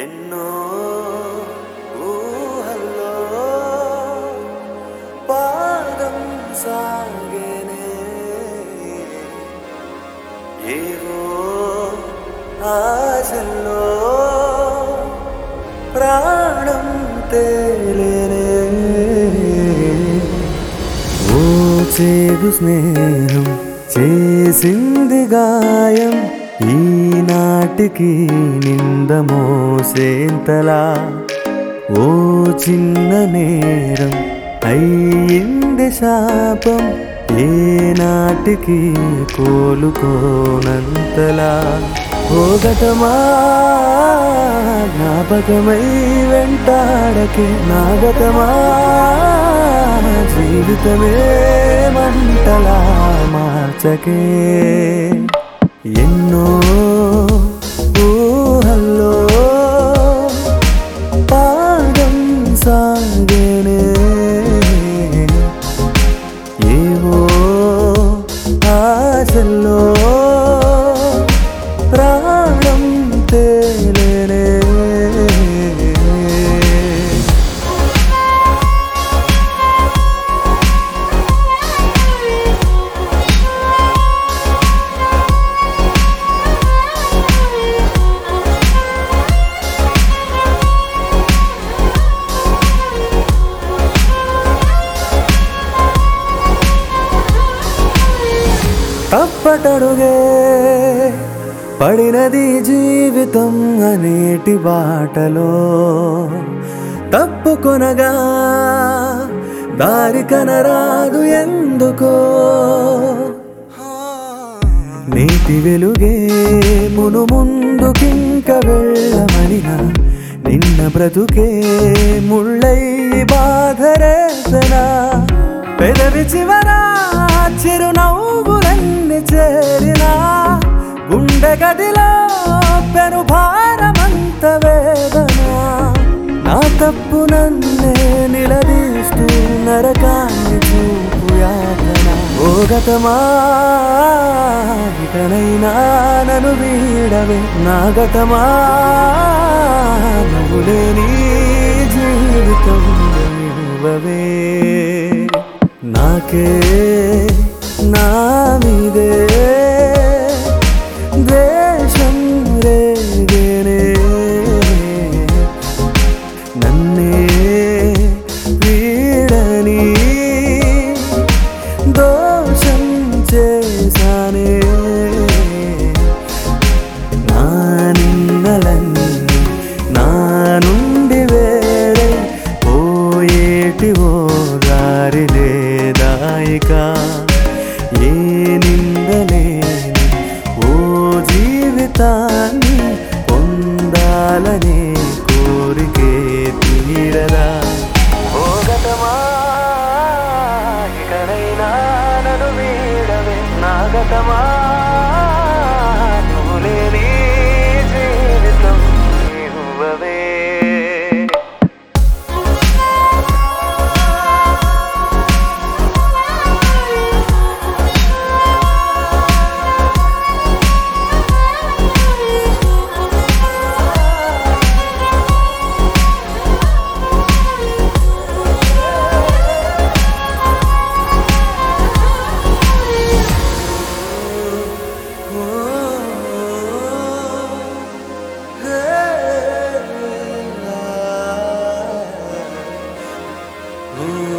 ఎన్నో ఊహల్లో పాదం సాగేనే ఏవో ఆశల్లో ప్రాణం తేలేనే ఓ చేదు స్నేహం చేసింది గాయం ఈనాటికి నింద మోసేంతలా ఓ చిన్న నేరం అయ్యింది శాపం ఏ నాటికి కోలుకోనంతలా ఓ గతమా జ్ఞాపకమై వెంటాడకే నా గతమా జీవితమే మంటలా మార్చకే ఎన్నో ఊహల్లో పాదం సాగేనే ఏవో ఆశల్లో ప్రాణం తేలేనే తప్పటడుగే పడినది జీవితం అనేటి బాటలో తప్పుకొనగా దారి కనరాదు ఎందుకో నీటి వెలుగే మును ముందుకింక వెళ్ళమనిన నిన్న బ్రతుకే ముళ్ళై బాధరేసనా పెదవి చివరా చిరునవ్వులన్నీ చేరినా గుండె గదిలో పెను భారమంత వేదన నా తప్పు నన్నే నిలదీస్తూ నరకాన్ని చూపు యాతన ఓ గతమా ఇకనైనా నన్ను వీడవే నా గతమా నువ్వు లేని జీవితం ఇవ్వవే నాకే నా మీదే ద్వేషం రేగేనే నన్నే వీడని దోషం చేశానే నా నిన్నలన్నీ నా నుండి వేరే పోయేటి ఓ దారి లేదాయిక ఏ నిందలేని ఓ జీవితాన్ని పొందాలనే కోరికే తీరదా ఓ గతమా ఇకనైనా నన్ను వీడవే నా గతమా నువ్వు లేని జీవితం ఇవ్వవే Ooh.